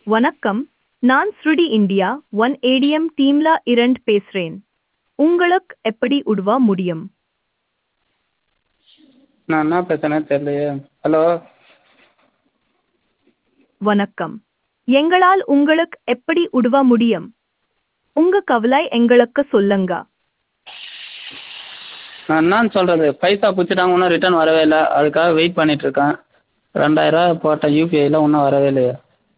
வணக்கம் நான் ஸ்ருடி இந்தியா ஒன் ஏடிஎம் டீம்ல இரண்டு பேசுறேன் உங்களுக்கு எப்படி உதவ முடியும் நான் என்ன பேசுறேனே தெரியலையே ஹலோ வணக்கம் எங்களால் உங்களுக்கு எப்படி உதவ முடியும் உங்க கவலை எங்களுக்கு சொல்லுங்க நான் என்னன்னு சொல்கிறது பைசா பிடிச்சிட்டாங்க இன்னும் ரிட்டர்ன் வரவே இல்லை அதுக்காக வெயிட் பண்ணிகிட்ருக்கேன் ரெண்டாயிரரூவா போட்டேன் யூபிஐயில் இன்னும் வரவே இல்லையே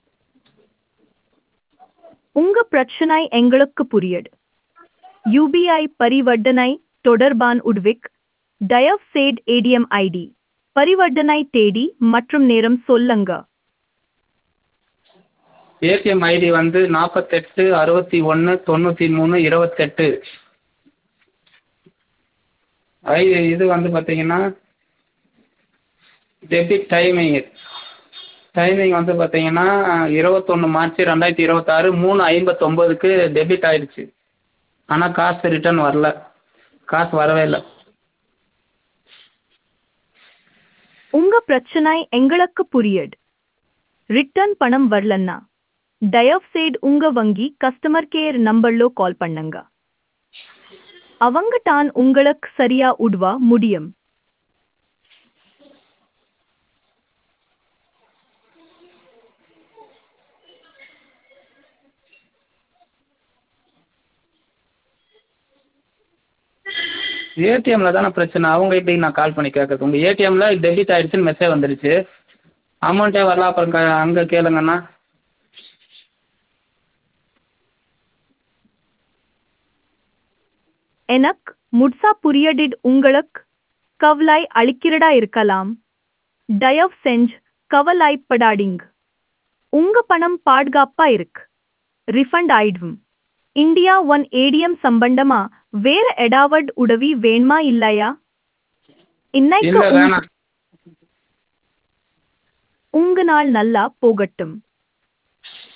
உங்க பிரச்சனை எங்களுக்கு புரியுது யூபிஐ பரிவர்த்தனை தொடர்பான உட்விக் தயவு செய்து ஏடிஎம் ஐடி பரிவர்த்தனை தேதி மற்றும் நேரம் சொல்லுங்க ஏடிஎம் ஐடி வந்து நாற்பத்தெட்டு அறுபத்தி ஒன்று தொண்ணூற்றி மூணு இருபத்தெட்டு ஐ இது வந்து பார்த்தீங்கன்னா டெபிட் டைமிங் டைமிங் வந்து பார்த்தீங்கன்னா இருபத்தொன்று மார்ச் ரெண்டாயிரத்தி இருபத்தாறு மூணு ஐம்பத்தொம்போதுக்கு டெபிட் ஆயிடுச்சு ஆனால் காசு ரிட்டர்ன் வரல காசு வரவே இல்லை உங்க பிரச்சனை எங்களுக்கு புரியுது ரிட்டர்ன் பணம் வரலன்னா தயவு செய்து உங்க வங்கி கஸ்டமர் கேர் நம்பர்லோ கால் பண்ணுங்க அவங்க தான் உங்களுக்கு சரியா உதவ முடியும் ஏடிஎம்மில் தானே பிரச்சனை அவங்க எப்படி நான் கால் பண்ணி கேட்கறது உங்கள் ஏடிஎம்மில் டெபிட் ஆயிடுச்சுன்னு மெசேஜ் வந்துடுச்சு அமௌண்ட்டே வரல அப்புறம் க அங்கே கேளுங்கண்ணா எனக்கு முட்சா புரியடிட் உங்களுக்கு கவலை அளிக்கிறதா இருக்கலாம் தயவு செஞ்சு கவலைப்படாதீங்க உங்க பணம் பாதுகாப்பா இருக்கு ரிஃபண்ட் ஆயிடும் இந்தியா ஒன் ஏடிஎம் சம்பந்தமா வேற ஏதாவது உதவி வேணுமா இல்லையா இன்னைக்கு இல்லை உங்க- வேணாம் உங்க நாள் நல்லா போகட்டும்